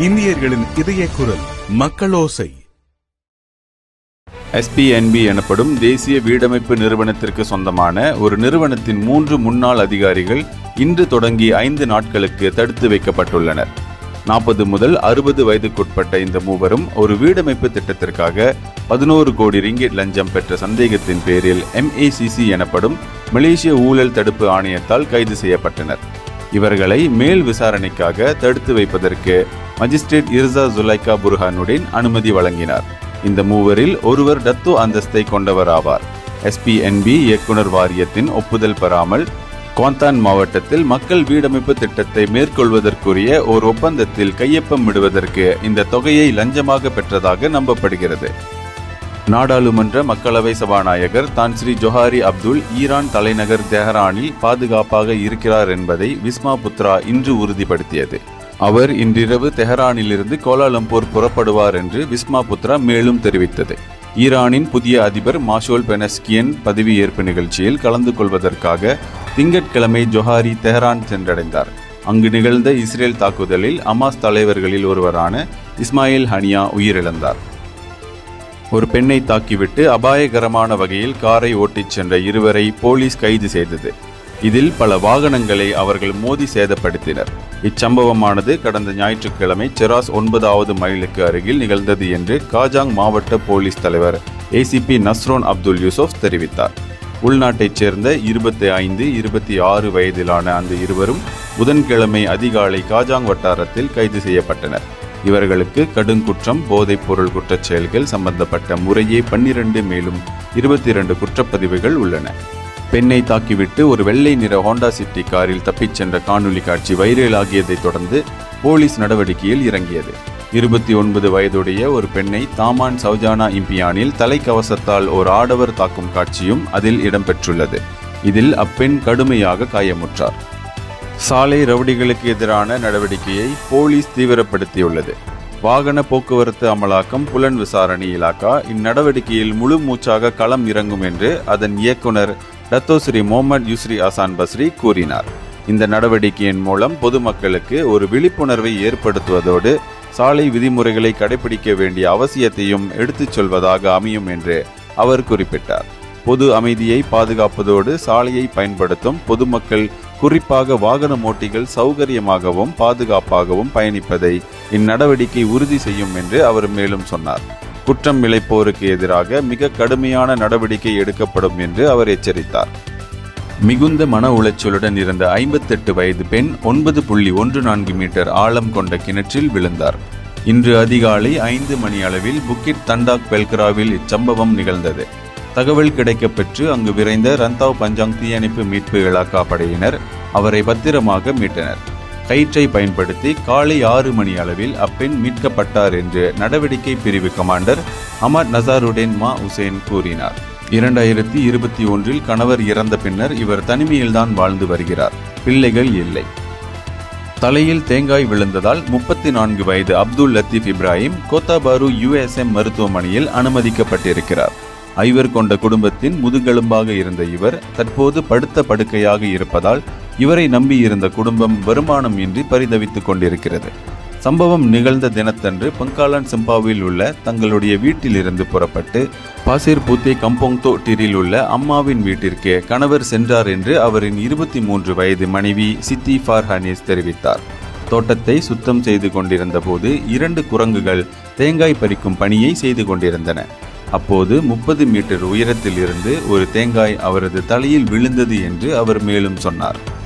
இந்தியர்களின் இதய குரல் மக்களோசை எஸ்பிஎன்பி எனப்படும் தேசிய வீடமைப்பு நிறுவனத்திற்கு சொந்தமான ஒரு நிறுவனத்தின் மூன்று முன்னாள் அதிகாரிகள் இன்று தொடங்கி ஐந்து நாட்களுக்கு தடுத்து வைக்கப்பட்டுள்ளனர் நாற்பது முதல் அறுபது வயதுக்குட்பட்ட இந்த மூவரும் ஒரு வீடமைப்பு திட்டத்திற்காக பதினோரு கோடி ரிங்கிட் லஞ்சம் பெற்ற சந்தேகத்தின் பேரில் எம்ஏசிசி எனப்படும் மலேசிய ஊழல் தடுப்பு ஆணையத்தால் கைது செய்யப்பட்டனர் இவர்களை மேல் விசாரணைக்காக தடுத்து வைப்பதற்கு மஜிஸ்ட்ரேட் இர்சா ஜுலைகா புர்ஹானுடன் அனுமதி வழங்கினார் இந்த மூவரில் ஒருவர் டத்து அந்தஸ்தை கொண்டவர் ஆவார் எஸ்பிஎன்பி இயக்குனர் வாரியத்தின் ஒப்புதல் பெறாமல் குவாந்தான் மாவட்டத்தில் மக்கள் வீடமைப்பு திட்டத்தை மேற்கொள்வதற்குரிய ஒரு ஒப்பந்தத்தில் கையொப்பம் விடுவதற்கு இந்த தொகையை லஞ்சமாக பெற்றதாக நம்பப்படுகிறது நாடாளுமன்ற மக்களவை சபாநாயகர் தான் ஸ்ரீ ஜொஹாரி அப்துல் ஈரான் தலைநகர் தெஹரானில் பாதுகாப்பாக இருக்கிறார் என்பதை விஸ்மா புத்ரா இன்று உறுதிப்படுத்தியது அவர் இன்றிரவு தெஹரானிலிருந்து கோலாலம்பூர் புறப்படுவார் என்று விஸ்மா புத்ரா மேலும் தெரிவித்தது ஈரானின் புதிய அதிபர் மாஷோல் பெனஸ்கியன் பதவியேற்பு நிகழ்ச்சியில் கலந்து கொள்வதற்காக திங்கட்கிழமை ஜொஹாரி தெஹரான் சென்றடைந்தார் அங்கு நிகழ்ந்த இஸ்ரேல் தாக்குதலில் அமாஸ் தலைவர்களில் ஒருவரான இஸ்மாயில் ஹனியா உயிரிழந்தார் ஒரு பெண்ணை தாக்கிவிட்டு அபாயகரமான வகையில் காரை ஓட்டிச் சென்ற இருவரை போலீஸ் கைது செய்தது இதில் பல வாகனங்களை அவர்கள் மோதி சேதப்படுத்தினர் இச்சம்பவமானது கடந்த ஞாயிற்றுக்கிழமை செராஸ் ஒன்பதாவது மைலுக்கு அருகில் நிகழ்ந்தது என்று காஜாங் மாவட்ட போலீஸ் தலைவர் ஏசிபி நஸ்ரோன் அப்துல் யூசுப் தெரிவித்தார் உள்நாட்டைச் சேர்ந்த இருபத்தி ஐந்து இருபத்தி ஆறு வயதிலான அந்த இருவரும் புதன்கிழமை அதிகாலை காஜாங் வட்டாரத்தில் கைது செய்யப்பட்டனர் இவர்களுக்கு கடுங்குற்றம் போதைப் பொருள் குற்றச் செயல்கள் சம்பந்தப்பட்ட முறையே பன்னிரண்டு மேலும் இருபத்தி இரண்டு குற்றப்பதிவுகள் உள்ளன பெண்ணை தாக்கிவிட்டு ஒரு வெள்ளை நிற ஹோண்டா சிட்டி காரில் தப்பிச் சென்ற காணொலி காட்சி வைரலாகியதைத் தொடர்ந்து போலீஸ் நடவடிக்கையில் இறங்கியது இருபத்தி ஒன்பது வயதுடைய ஒரு பெண்ணை தாமான் சௌஜானா இம்பியானில் தலைக்கவசத்தால் ஒரு ஆடவர் தாக்கும் காட்சியும் அதில் இடம்பெற்றுள்ளது இதில் அப்பெண் கடுமையாக காயமுற்றார் சாலை ரவுடிகளுக்கு எதிரான நடவடிக்கையை போலீஸ் தீவிரப்படுத்தியுள்ளது வாகன போக்குவரத்து அமலாக்கம் புலன் விசாரணை இலாக்கா இந்நடவடிக்கையில் முழு மூச்சாக களம் இறங்கும் என்று அதன் இயக்குனர் Dato Sri Mohamed Yusri Asan Basri கூறினார் இந்த நடவடிக்கையின் மூலம் பொதுமக்களுக்கு ஒரு விழிப்புணர்வை ஏற்படுத்துவதோடு சாலை விதிமுறைகளை கடைபிடிக்க வேண்டிய அவசியத்தையும் எடுத்துச் சொல்வதாக அமையும் என்று அவர் குறிப்பிட்டார் பொது அமைதியை பாதுகாப்பதோடு சாலையை பயன்படுத்தும் பொதுமக்கள் குறிப்பாக வாகன ஓட்டிகள் சௌகரியமாகவும் பாதுகாப்பாகவும் பயணிப்பதை இந்நடவடிக்கை உறுதி செய்யும் என்று அவர் மேலும் சொன்னார் குற்றம் இழைப்போருக்கு எதிராக மிக கடுமையான நடவடிக்கை எடுக்கப்படும் என்று அவர் எச்சரித்தார் மிகுந்த மன உளைச்சலுடன் இருந்த ஐம்பத்தெட்டு வயது பெண் ஒன்பது புள்ளி ஒன்று நான்கு மீட்டர் ஆழம் கொண்ட கிணற்றில் விழுந்தார் இன்று அதிகாலை ஐந்து மணி அளவில் புக்கிட் தண்டாக் பெல்கராவில் இச்சம்பவம் நிகழ்ந்தது தகவல் கிடைக்கப்பெற்று அங்கு விரைந்த ரந்தாவ் பஞ்சாங் தீயணைப்பு மீட்பு இலாக்கா படையினர் அவரை பத்திரமாக மீட்டனர் கயிற்றை பயன்படுத்தி காலை ஆறு மணி அளவில் அப்பெண் மீட்கப்பட்டார் என்று நடவடிக்கை பிரிவு கமாண்டர் அமர் நசாருடேன் மா உசேன் கூறினார் இரண்டாயிரத்தி இருபத்தி ஒன்றில் கணவர் இறந்த பின்னர் இவர் தனிமையில்தான் வாழ்ந்து வருகிறார் பிள்ளைகள் இல்லை தலையில் தேங்காய் விழுந்ததால் முப்பத்தி நான்கு வயது Abdul Latif Ibrahim Kota Bharu USM மருத்துவமனையில் அனுமதிக்கப்பட்டிருக்கிறார் ஐவர் கொண்ட குடும்பத்தின் முதுகெலும்பாக இருந்த இவர் தற்போது படுத்த படுக்கையாக இருப்பதால் இவரை நம்பியிருந்த குடும்பம் வருமானம் இன்றி பரிதவித்துக் கொண்டிருக்கிறது சம்பவம் நிகழ்ந்த தினத்தன்று பங்காளன் சிம்பாவில் உள்ள தங்களுடைய வீட்டிலிருந்து புறப்பட்டு பாசிர் பூத்தே கம்போங்தோ டீரில் உள்ள அம்மாவின் வீட்டிற்கு கணவர் சென்றார் என்று அவரின் இருபத்தி மூன்று வயது மனைவி சித்தி ஃபார்ஹானிஸ் தெரிவித்தார் தோட்டத்தை சுத்தம் செய்து கொண்டிருந்த போது இரண்டு குரங்குகள் தேங்காய் பறிக்கும் பணியை செய்து கொண்டிருந்தன அப்போது முப்பது மீட்டர் உயரத்தில் இருந்து ஒரு தேங்காய் அவரது தலையில் விழுந்தது என்று அவர் மேலும் சொன்னார்